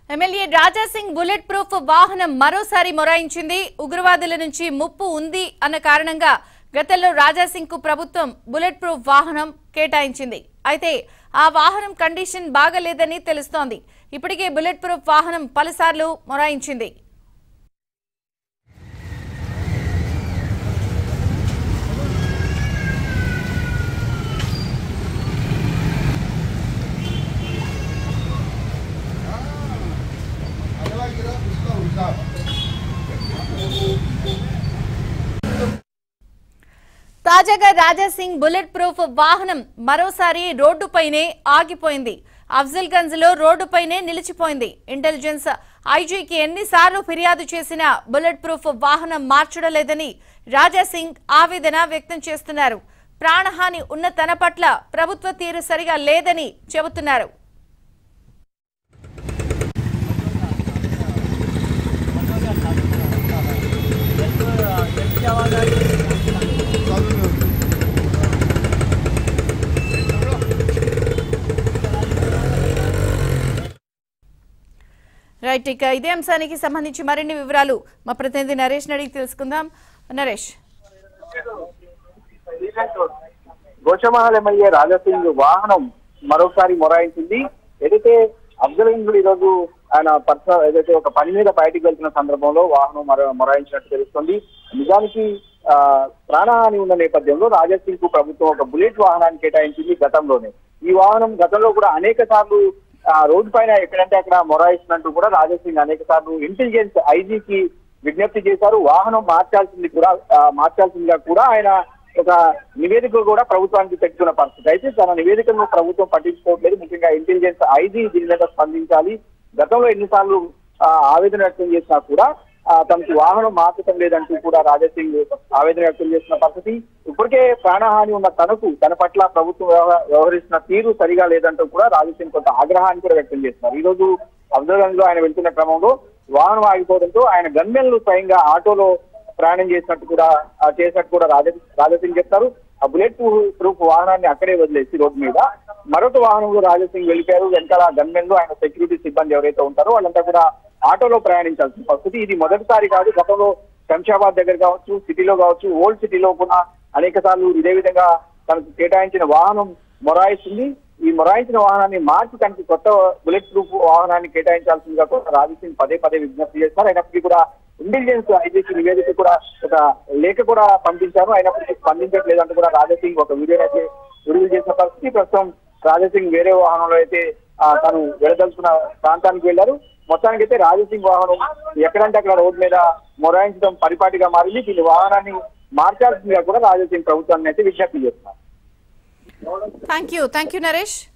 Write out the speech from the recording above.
MLA Raja Singh bullet proof వాహనం మరోసారి మొరాయించింది ఉగ్రవాదుల నుంచి ముప్పు ఉంది అన్న కారణంగా గతంలో రాజాసింగ్ కు ప్రభుత్వం బుల్లెట్ ప్రూఫ్ వాహనం కేటాయించింది అయితే ఆ వాహనం కండిషన్ బాగలేదని తెలుస్తోంది ఇప్పటికే బుల్లెట్ ప్రూఫ్ వాహనం పలుసార్లు మొరాయించింది తాజాగా రాజాసింగ్ బుల్లెట్ ప్రూఫ్ వాహనం మరోసారి రోడ్డుపైనే ఆగిపోయింది అఫ్జల్ గంజ్ లో రోడ్డుపైనే నిలిచిపోయింది ఇంటెలిజెన్స్ ఐజీకి ఎన్నిసార్లు ఫిర్యాదు చేసినా బుల్లెట్ ప్రూఫ్ వాహనం మార్చడం లేదని రాజాసింగ్ ఆవేదన వ్యక్తం చేస్తున్నారు ప్రాణహాని ఉన్న తన పట్ల ప్రభుత్వ తీరు సరిగా లేదని చెబుతున్నారు రైట్ ఇక ఇదే అంశానికి సంబంధించి మరిన్ని వివరాలు మా ప్రతినిధి నరేష్ అడిగి తెలుసుకుందాం నరేష్ గోషమహల్ ఎమ్మెల్యే రాజాసింగ్ వాహనం మరోసారి మొరాయించింది ఏదైతే అఫ్జల్ హింద్ ఈ రోజు ఆయన పర్సనల్ ఏదైతే ఒక పని మీద బయటికి వెళ్తున్న సందర్భంలో వాహనం మొర మొరాయించినట్టు తెలుస్తుంది నిజానికి ఆ, ప్రాణహాని ఉన్న నేపథ్యంలో రాజాసింగ్ కు ప్రభుత్వం ఒక బుల్లెట్ వాహనాన్ని కేటాయించింది గతంలోనే ఈ వాహనం గతంలో కూడా అనేక సార్లు ఆ, రోడ్డు పైన ఎక్కడంటే అక్కడ మొరాయిస్తున్నట్టు కూడా రాజాసింగ్ అనేక సార్లు ఇంటెలిజెన్స్ ఐజీకి విజ్ఞప్తి చేశారు వాహనం మార్చాల్సింది కూడా ఆ, మార్చాల్సిందిగా కూడా ఆయన ఒక నివేదిక కూడా ప్రభుత్వానికి పెట్టుకున్న పరిస్థితి అయితే తన నివేదికను ప్రభుత్వం పట్టించుకోవట్లేదు ముఖ్యంగా ఇంటెలిజెన్స్ ఐజీ దీని మీద స్పందించాలి గతంలో ఎన్నిసార్లు ఆ, ఆవేదన వ్యక్తం చేసినా కూడా ఆ, తనకి వాహనం మార్చడం లేదంటూ కూడా రాజాసింగ్ ఆవేదన వ్యక్తం చేసిన పరిస్థితి ఇప్పటికే ప్రాణహాని ఉన్న తనకు తన పట్ల ప్రభుత్వం వ్యవహ- వ్యవహరిస్తున్న తీరు సరిగా లేదంటూ కూడా రాజాసింగ్ కొంత ఆగ్రహాన్ని కూడా వ్యక్తం చేస్తున్నారు ఈ రోజు అబ్దుల్గంజ్ లో ఆయన వెళ్తున్న క్రమంలో వాహనం ఆగిపోవడంతో ఆయన గన్మెన్లు స్వయంగా ఆటోలో ప్రయాణం చేసినట్టు కూడా ఆ, చేసినట్టు కూడా రాజ రాజాసింగ్ చెప్తారు ఆ బుల్లెట్ ప్రూఫ్ వాహనాన్ని అక్కడే వదిలేసి రోడ్డు మీద మరొక వాహనంలో రాజాసింగ్ వెళ్ళిపోయారు వెనకాల గన్మెన్లు ఆయన సెక్యూరిటీ సిబ్బంది ఎవరైతే ఉంటారో వాళ్ళంతా కూడా ఆటోలో ప్రయాణించాల్సిన పరిస్థితి ఇది మొదటిసారి కాదు గతంలో శంషాబాద్ దగ్గర కావచ్చు సిటీలో కావచ్చు ఓల్డ్ సిటీలో కూడా అనేక సార్లు ఇదే విధంగా తనకు కేటాయించిన వాహనం మొరాయిస్తుంది ఈ మొరాయించిన వాహనాన్ని మార్చి తనకి కొత్త బుల్లెట్ ప్రూఫ్ వాహనాన్ని కేటాయించాల్సిందిగా కూడా రాజసింగ్ పదే పదే విజ్ఞప్తి చేస్తున్నారు అయినప్పటికీ కూడా ఇంటెలిజెన్స్ ఐజీకి నివేదిక కూడా ఒక లేఖ కూడా పంపించారు అయినప్పటికీ స్పందించట్లేదంటూ కూడా రాజసింగ్ ఒక వీడియో అయితే విడుదల చేసిన పరిస్థితి ప్రస్తుతం రాజసింగ్ వేరే వాహనంలో అయితే ఆ, తను వెళదలుచుకున్న ప్రాంతానికి వెళ్లారు మొత్తానికైతే రాజసింగ్ వాహనం ఎక్కడంటే అక్కడ రోడ్డు మీద మొరాయించడం పరిపాటిగా మారింది దీని వాహనాన్ని మార్చాల్సిందిగా కూడా రాజసింగ్ ప్రభుత్వాన్ని అయితే విజ్ఞప్తి చేస్తున్నారు thank you thank you Naresh